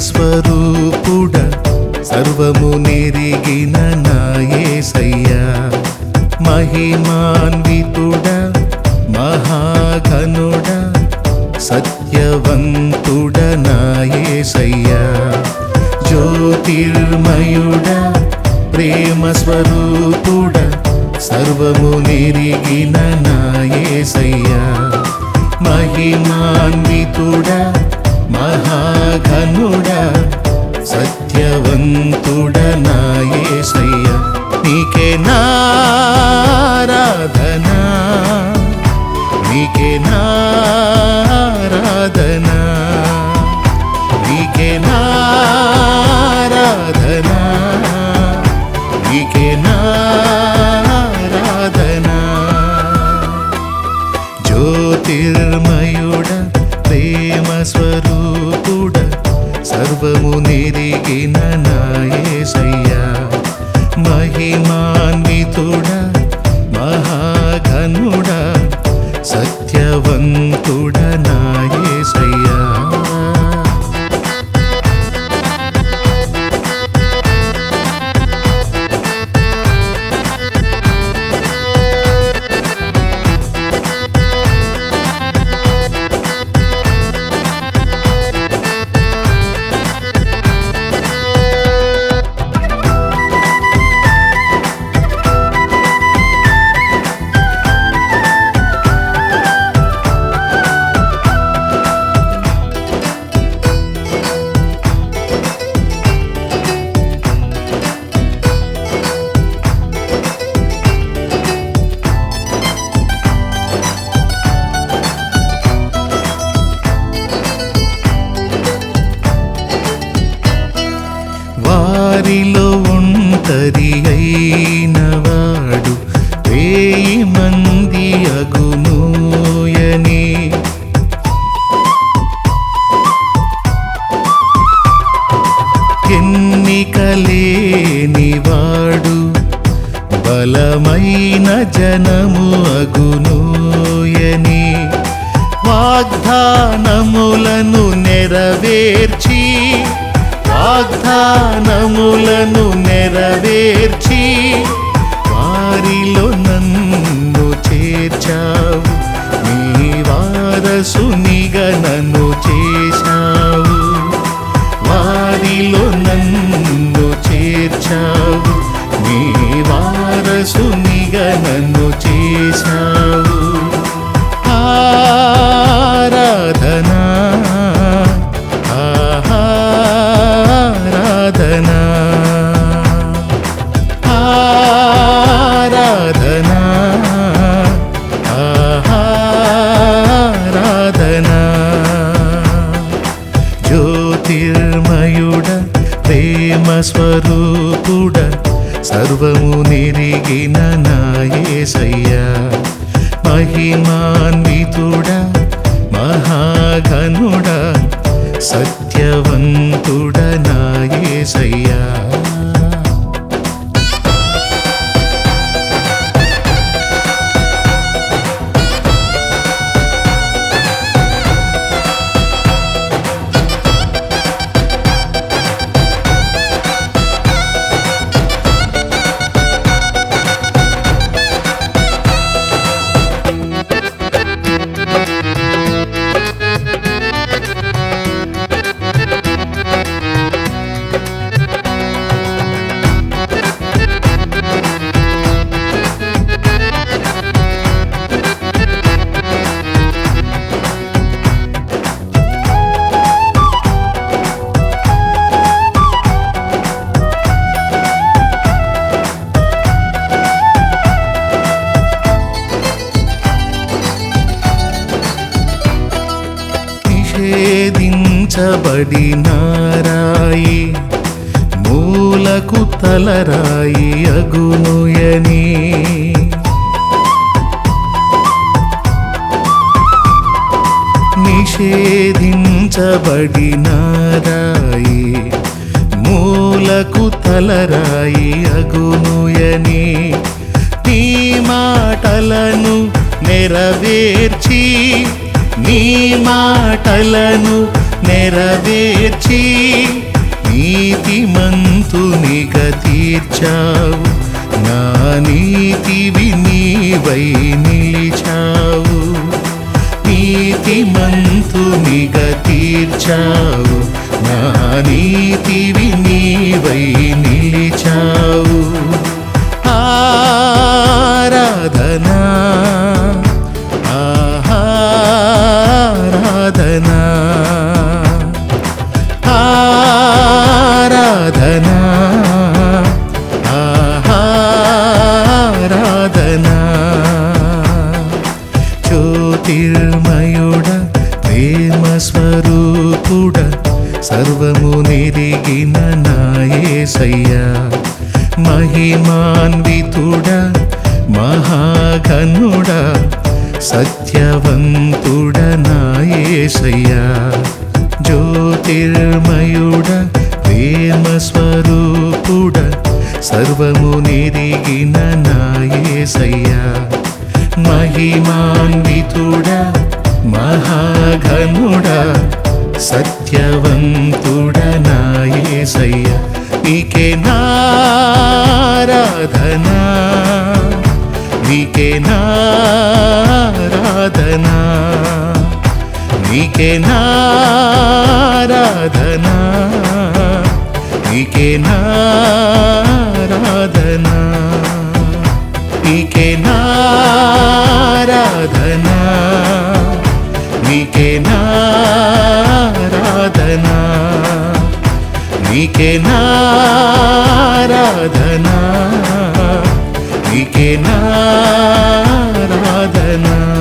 స్వరూపుడ సర్వము నెరిగిన నాయసయ్యా మహిమాన్వితుడ మహాఘనుడ సత్యవంతుడ నాయసయ్యా జ్యోతిర్మయుడ ప్రేమ స్వరూపుడ సర్వము నెరిగిన నాయసయ్యా మహిమాన్వితుడ మహాఘనుడ సత్యవంతుడ నాయసయ్య నీకే నారాధనా నీకే నారాధనా నీకే నారాధనా నీకే నారాధనా జ్యోతిర్మయుడ ప్రేమ స్వరూపుడ సర్వము నెరిగిన నాయసయ్యా మహిమాన్వితుడ మహాఘనుడ సత్యవంతుడ నాయసయ్యా వారిలో ఒంటరి అయినవాడు వేయి మంది అగునూయని ఎన్నికలేనివాడు బలమైన జనము అగునూయని వాగ్దానములను నెరవేర్చి వాగ్దానములను నెరవేర్చి వారిలో నన్ను చేర్చావు నీ వారసునిగా నన్ను చేశావు వారిలో నన్ను చేర్చావు నీ వారసునిగా నన్ను చేశావు ఆరాధనా ఆరాధనా ఆరాధనా ఆరాధనా జ్యోతిర్మయుడ ప్రేమ స్వరూపుడ సర్వము నెరిగిన నాయసయ్యా మహిమాన్వితుడ మహాఘనుడ సత్యవంతుడ నాయసయ్యా నిషేధించబడి నారాయి మూలకు తలరాయి అగునుయని నిషేధించబడి నారాయి మూలకు తలరాయి అగునుయని నీ మాటలను నెరవేర్చి నీ మాటలను నెరవేర్చి నీతిమంతునిగా తీర్చావు నా నీతివి నీవై నిలిచావు నీతిమంతునిగా తీర్చావు నా నీతివి నీవై నిలిచావు ఆరాధనా ఆరాధనా ఆరాధనా ఆరాధనా జ్యోతిర్మయుడ ప్రేమ స్వరూపుడ సర్వము నిరిగిన నాయసయ్యా మహిమాన్వితుడ మహాఘనుడ సత్యవంతుడ నాయసయ్యా జ్యోతిర్మయుడ ప్రేమ స్వరూపుడ సర్వము నిరిగిన నాయసయ్యా మహిమాన్వితుడ మహాఘనుడ సత్యవంతుడ నాయసయ్య నీకే నారాధనా నీకే నారాధనా నీకే నారాధనా నీకే నారాధనా నీకే నారాధనా నీకే నారాధనా నీకే నారాధనా నీకే నారాధనా